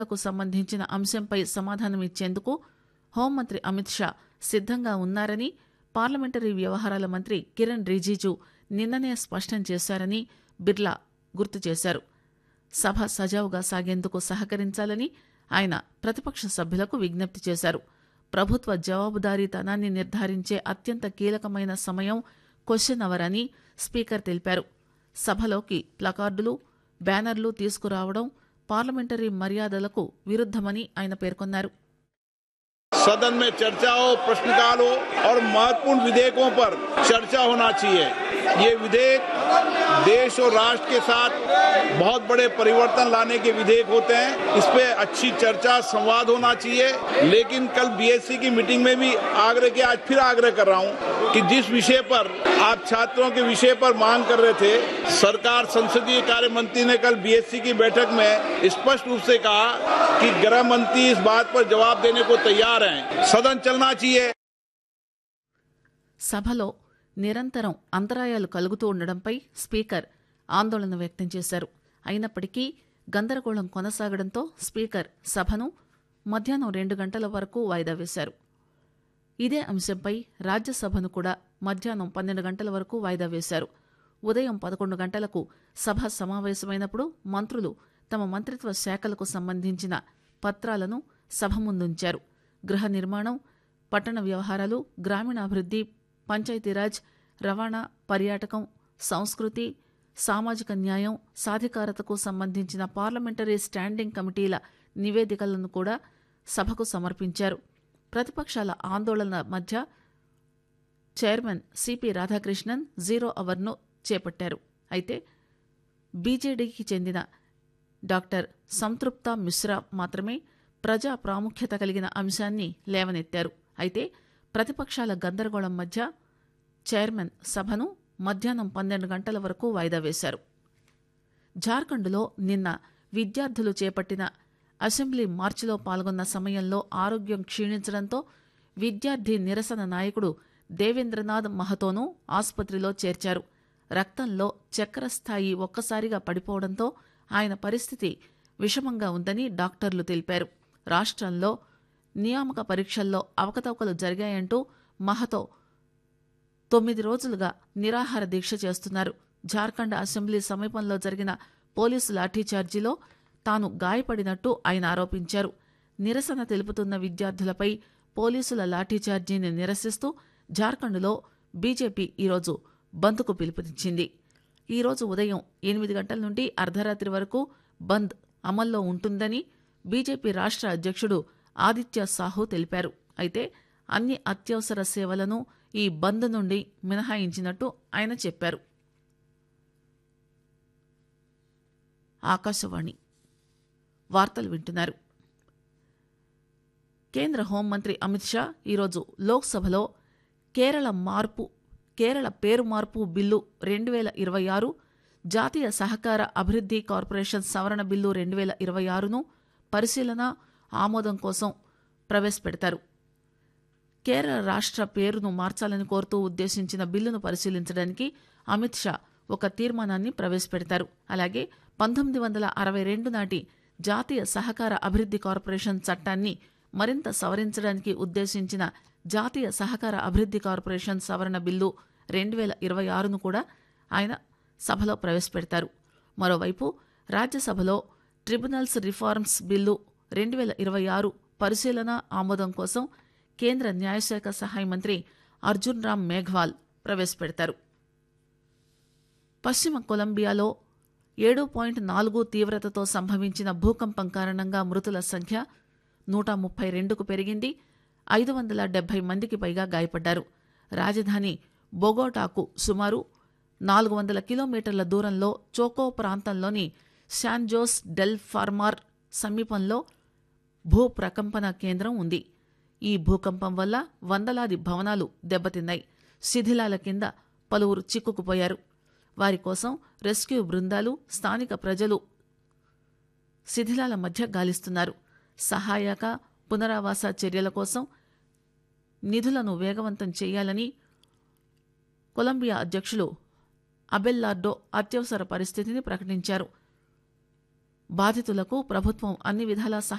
కు సంబంధించిన అంశంపై సమాధానమిచ్చేందుకు హోంమంత్రి అమిత్ షా సిద్దంగా ఉన్నారని పార్లమెంటరీ వ్యవహారాల మంత్రి కిరణ్ రిజిజు నిన్ననే స్పష్టం చేశారని బిర్లా గుర్తు చేశారు సభ సజావుగా సాగేందుకు సహకరించాలని ఆయన ప్రతిపక్ష సభ్యులకు విజ్ఞప్తి చేశారు ప్రభుత్వ జవాబుదారీతనాన్ని నిర్ధారించే అత్యంత కీలకమైన సమయం క్వశ్చన్ అవర్ అని స్పీకర్ తెలిపారు సభలోకి ప్లకార్డులు బ్యానర్లు తీసుకురావడం పార్లమెంటరీ మర్యాదలకు విరుద్దమని ఆయన పేర్కొన్నారు सदन में चर्चा हो प्रश्नकाल हो और महत्वपूर्ण विधेयकों पर चर्चा होना चाहिए ये विधेयक देश और राष्ट्र के साथ बहुत बड़े परिवर्तन लाने के विधेयक होते हैं इस पे अच्छी चर्चा संवाद होना चाहिए लेकिन कल बीएससी की मीटिंग में भी आग्रह किया आज फिर आग्रह कर रहा हूं कि जिस विषय पर आप छात्रों के विषय पर मांग कर रहे थे सरकार संसदीय कार्य मंत्री ने कल बीएससी की बैठक में स्पष्ट रूप से कहा कि गृह मंत्री इस बात पर जवाब देने को तैयार हैं सदन चलना चाहिए సభలో నిరంతరం అంతరాయాలు కలుగుతూ ఉండడంపై స్పీకర్ ఆందోళన వ్యక్తం చేశారు అయినప్పటికీ గందరగోళం కొనసాగడంతో స్పీకర్ సభను మధ్యాహ్నం రెండు గంటల వరకు వాయిదా వేశారు ఇదే అంశంపై రాజ్యసభను కూడా మధ్యాహ్నం పన్నెండు గంటల వరకు వాయిదా వేశారు ఉదయం పదకొండు గంటలకు సభ సమావేశమైనప్పుడు మంత్రులు తమ మంత్రిత్వ శాఖలకు సంబంధించిన పత్రాలను సభ ముందుంచారు గృహ నిర్మాణం పట్టణ వ్యవహారాలు గ్రామీణాభివృద్ధి పంచాయతీరాజ్ రవాణా పర్యాటకం సంస్కృతి సామాజిక న్యాయం సాధికారతకు సంబంధించిన పార్లమెంటరీ స్టాండింగ్ కమిటీల నివేదికలను కూడా సభకు సమర్పించారు ప్రతిపక్షాల ఆందోళన మధ్య చైర్మన్ సిపి రాధాకృష్ణన్ జీరో అవర్ను చేపట్టారు అయితే బీజేడీకి చెందిన డాక్టర్ సంతృప్త మిశ్రా మాత్రమే ప్రజా ప్రాముఖ్యత కలిగిన అంశాన్ని లేవనెత్తారు అయితే ప్రతిపక్షాల గందరగోళం మధ్య చైర్మన్ సభను మధ్యాహ్నం పన్నెండు గంటల వరకు వాయిదా వేశారు జార్ఖండ్లో నిన్న విద్యార్థులు చేపట్టిన అసెంబ్లీ మార్చిలో పాల్గొన్న సమయంలో ఆరోగ్యం క్షీణించడంతో విద్యార్థి నిరసన నాయకుడు దేవేంద్రనాథ్ మహతోను ఆసుపత్రిలో చేర్చారు రక్తంలో చక్కెర స్థాయి ఒక్కసారిగా పడిపోవడంతో ఆయన పరిస్థితి విషమంగా ఉందని డాక్టర్లు తెలిపారు రాష్ట్రంలో నియామక పరీక్షల్లో అవకతవకలు జరిగాయంటూ మహతో తొమ్మిది రోజులుగా నిరాహార దీక్ష చేస్తున్నారు జార్ఖండ్ అసెంబ్లీ సమీపంలో జరిగిన పోలీసు లాఠీచార్జీలో తాను గాయపడినట్టు ఆయన ఆరోపించారు నిరసన తెలుపుతున్న విద్యార్థులపై పోలీసుల లాఠీచార్జీని నిరసిస్తూ జార్ఖండ్లో బీజేపీ ఈరోజు బంద్కు పిలుపునిచ్చింది ఈరోజు ఉదయం ఎనిమిది గంటల నుండి అర్ధరాత్రి వరకు బంద్ అమల్లో ఉంటుందని బీజేపీ రాష్ట్ర అధ్యక్షుడు ఆదిత్య సాహు తెలిపారు అయితే అన్ని అత్యవసర సేవలను ఈ బంద్ నుండి మినహాయించినట్టు ఆయన చెప్పారు ఆకాశవాణి వార్తలు వింటున్నారు కేంద్ర హోంమంత్రి అమిత్ షా ఈరోజు లోక్సభలో కేరళ మార్పు కేరళ పేరు మార్పు బిల్లు రెండు వేల ఇరవై ఆరు జాతీయ సహకార అభివృద్ధి కార్పొరేషన్ సవరణ బిల్లు రెండు వేల ఇరవై ఆరును పరిశీలన ఆమోదం కోసం ప్రవేశపెడతారు కేరళ రాష్ట్ర పేరును మార్చాలని కోరుతూ ఉద్దేశించిన బిల్లును పరిశీలించడానికి అమిత్ షా ఒక తీర్మానాన్ని ప్రవేశపెడతారు అలాగే పంతొమ్మిది వందల అరవై రెండు నాటి జాతీయ సహకార అభివృద్ధి కార్పొరేషన్ చట్టాన్ని మరింత సవరించడానికి ఉద్దేశించిన జాతీయ సహకార అభివృద్ధి కార్పొరేషన్ సవరణ బిల్లు రెండు వేల ఇరవై ఆరును కూడా ఆయన సభలో ప్రవేశపెడతారు మరోవైపు రాజ్యసభలో ట్రిబ్యునల్స్ రిఫార్మ్స్ బిల్లు రెండు వేల ఇరవై ఆరు పరిశీలన ఆమోదం కోసం కేంద్ర న్యాయశాఖ సహాయ మంత్రి అర్జున్ రామ్ మేఘ్వాల్ ప్రవేశపెడతారు పశ్చిమ కొలంబియాలో ఏడు పాయింట్ నాలుగు తీవ్రతతో సంభవించిన భూకంపం కారణంగా మృతుల సంఖ్య నూట ముప్పై రెండుకు పెరిగింది ఐదు వందల డెబ్బై మందికి పైగా గాయపడ్డారు రాజధాని బొగోటాకు సుమారు నాలుగు వందల కిలోమీటర్ల దూరంలో చోకో ప్రాంతంలోని శాన్జోస్ డెల్ ఫార్మార్ సమీపంలో భూ ప్రకంపన కేంద్రం ఉంది ఈ భూకంపం వల్ల వందలాది భవనాలు దెబ్బతిన్నాయి శిథిలాల కింద పలువురు చిక్కుకుపోయారు వారి కోసం రెస్క్యూ బృందాలు స్థానిక ప్రజలు శిథిలాల మధ్య గాలిస్తున్నారు సహాయక పునరావాస చర్యల కోసం నిధులను వేగవంతం చేయాలని కొలంబియా అధ్యక్షులు అబెల్లార్డో అత్యవసర పరిస్థితిని ప్రకటించారు బాధితులకు ప్రభుత్వం అన్ని విధాలా